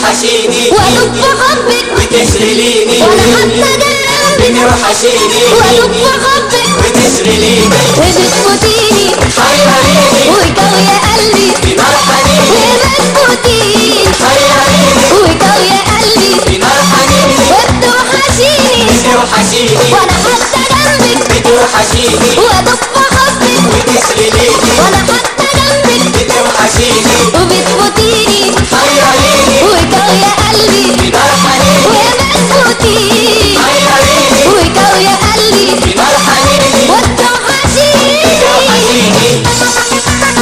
بتوحشيني وادب حبك بتشغليني وانا حتى جنبك بتوحشيني وادب حبك بتشغليني وبتفوتيني حيريني وجو يا قلبي بنار حنيني وبتفوتيني حيريني وجو يا قلبي بنار حنيني وبتوحشيني بتوحشيني وانا حتى جنبك بتوحشيني وادب حبك بتشغليني وانا حتى جنبك بتوحشيني وبتفوتيني حيريني وجو يا قلبي بنار حنيني وبتفوتيني حيريني وجو يا قلبي بنار حنيني وبتوحشيني بتوحشيني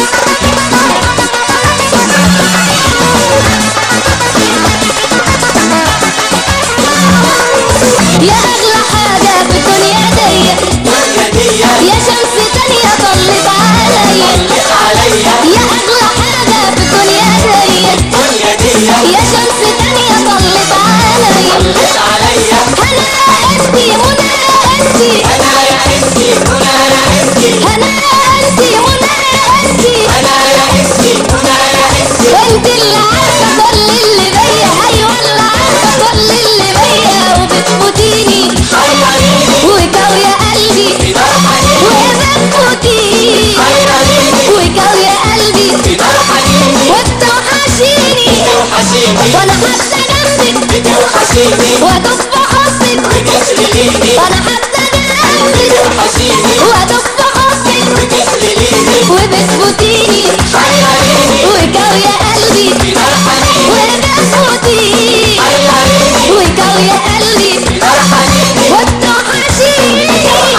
يا اغلى حاجة في الدنيا دي الدنيا دي يا شمس تانية طلت عليا طلت عليا يا اغلى حاجة في الدنيا دي الدنيا دي يا شمس تانية طلت عليا طلت عليا انا انتي منى انتي انا يا انتي هنا يا انتي انا انتي منى انتي انا يا انتي هنا يا انتي انت اللي عارفة كل اللي بيا ايوه اللي عارفة كل اللي بيا وبتفوتيني حيريني وجو يا قلبي بنار حنيني وبتفوتيني حيريني وجو يا قلبي بنار حنيني وبتوحشيني بتوحشيني وانا حتى جنبك بتوحشيني وادب حبك بتشغليني وانا حتى جنبك بتوحشيني وادب حبك بتشغليني وبتفوتيني حيريني وجو يا قلبي بنار حنيني وبتفوتيني حيريني وجو يا قلبي بنار حنيني وبتوحشيني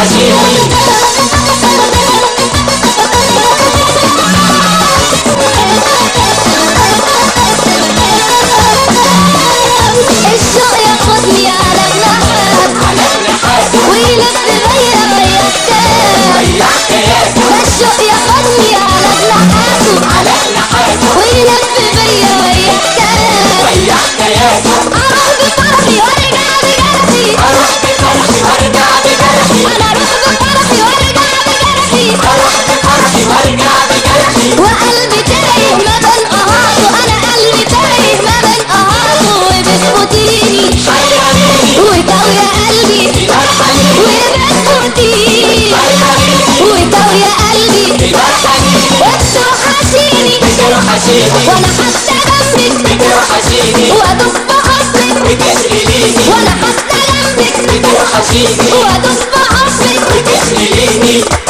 الشوق ياخدني على جناحات على جناحات ويلف بيا ويا كتاب ريح كياسه الشوق ياخدني على جناحاته على جناحات ويلف بيا ويا كتاب ريح كياسه اروح بفرحي وارجع بجرحي اروح بفرحي وارجع بجرحي انا اروح بفرحي وارجع بجرحي اروح بفرحي وارجع بجرحي وقلبي تايه ما بين قهاته انا قلبي تايه ما بين قهاته وبتفوتيني حيريني وجو يا قلبي بنار حنيني وبتفوتيني حيريني وجو يا قلبي بنار حنيني وبتوحشيني بتوحشيني وانا حتى جنبك بتوحشيني وادب حبك بتشغليني وانا حتى جنبك بتوحشيني وادب حبك بتشغليني